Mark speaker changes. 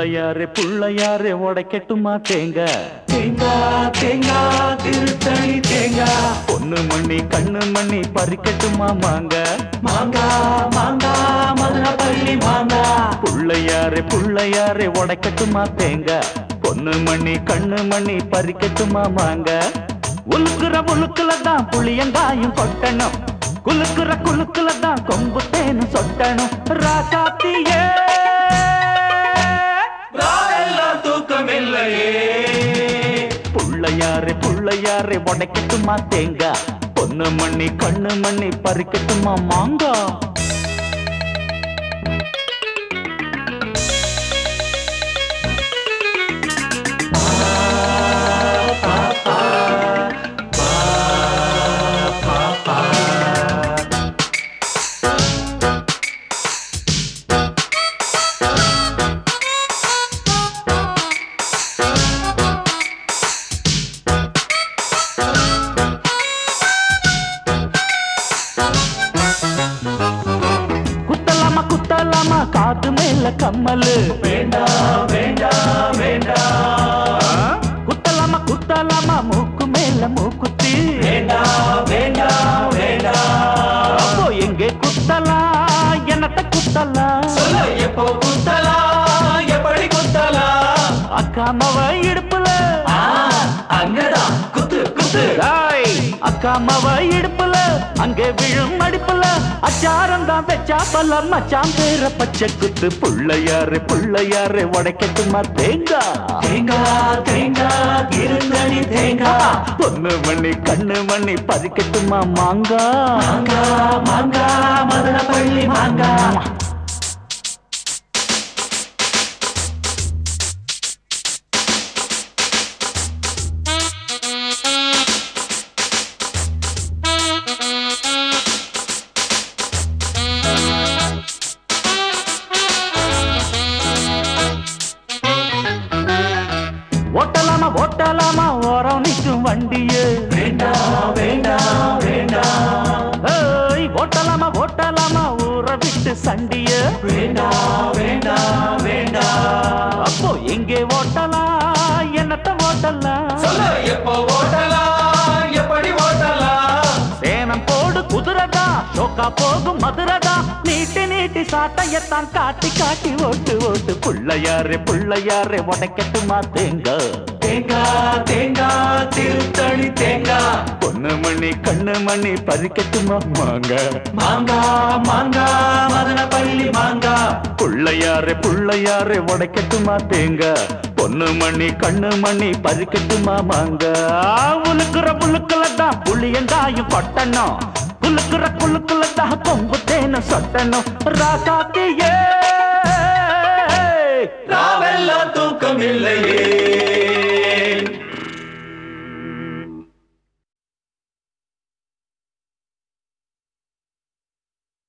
Speaker 1: புள்ளையாரே புள்ளையாரே உடைக்கட்டுமா தேங்காய்
Speaker 2: தேங்காய் தேங்காய் திருத்தணி தேங்காய்
Speaker 1: பொண்ணு மணி கண்ணு மணி பறிக்கட்டுமா மாங்க
Speaker 2: மாங்காய் மாங்காய் மதுரப்பள்ளி மாங்காய்
Speaker 1: புள்ளையாரே புள்ளையாரே உடைக்கட்டுமா தேங்காய் பொண்ணு மணி கண்ணு மணி பறிக்கட்டுமா மாங்க உலுக்குற உலுக்குல தான் புளியங்காயும் கொட்டணும் குலுக்குற குலுக்குல தான் கொம்பு தேனும் சொட்டணும் ராசாத்தியே
Speaker 2: ராவெல்லாம் தூக்கமில்லையே
Speaker 1: புள்ளையாரே புள்ளையாரே உடைக்கட்டுமா தேங்காய் பொண்ணு மணி கண்ணு மணி பறிக்கட்டுமா மாங்கா குத்தலாமா குத்தலாமா காது மேல கம்மலு
Speaker 2: வேண்டாம் வேண்டாம் வேண்டாம்
Speaker 1: குத்தலாமா குத்தலாமா மூக்கு மேல மூக்குத்தி
Speaker 2: வேண்டாம் வேண்டாம் வேண்டாம்
Speaker 1: அப்போ எங்கே குத்தலாம் என்னத்த குத்தலாம்
Speaker 2: சொல்லு எப்போ குத்தலாம் எப்படி குத்தலாம்
Speaker 1: அக்கா மவ இடுப்புல
Speaker 2: ஆ, அங்கதான் குத்து குத்து
Speaker 1: டேய், அக்கா மவ இடுப்புல அங்கே விழும் அடிப்புல அச்சாரம் தான் வச்சா பல மச்சான் பேர பச்சை குத்து புள்ளையாரு புள்ளையாரு உடைக்கட்டுமா தேங்காய்
Speaker 2: தேங்காய் தேங்காய் திருத்தணி தேங்காய்
Speaker 1: பொண்ணு மணி கண்ணு மணி பறிக்கட்டுமா மாங்கா
Speaker 2: மாங்காய் மாங்காய் மதுரப்பள்ளி மாங்காய்
Speaker 1: ஓட்டலாமா ஓட்டலாமா ஓரம் நிற்கும் வண்டியே
Speaker 2: வேண்டாம் வேண்டாம் வேண்டாம்
Speaker 1: ஏய், ஓட்டலாமா ஓட்டலாமா ஊற விட்டு சண்டிய
Speaker 2: வேண்டாம் வேண்டாம் வேண்டாம்
Speaker 1: அப்போ எங்கே ஓட்டலாம் என்னத்த ஓட்டலாம்
Speaker 2: சொல்லு எப்போ ஓட்டலாம் எப்படி ஓட்டலாம்
Speaker 1: சேனம் போடு குதிரதா சோக்கா போகும் மதுரதா நீட்டி நீட்டி சாட்டையத்தான் காட்டி காட்டி ஓட்டு ஓட்டு புள்ளையாரே புள்ளையாரே உடைக்கட்டுமா தேங்க
Speaker 2: தேங்காய் தேங்காய் திருத்தணி தேங்காய்
Speaker 1: பொண்ணு மணி கண்ணு மணி பறிக்கட்டுமா மாங்க
Speaker 2: மாங்காய் மாங்காய் மதுரப்பள்ளி மாங்காய்
Speaker 1: புள்ளையாரே புள்ளையாரே உடைக்கட்டுமா தேங்க பொண்ணு மணி கண்ணு மணி பறிக்கட்டுமா மாங்க உலுக்குற புழுக்குல தான் புளியங்காயும் கொட்டணும் குலுக்குற குலுக்குல தான் கொம்பு தேனும் சொட்டணும் ராசாத்தியே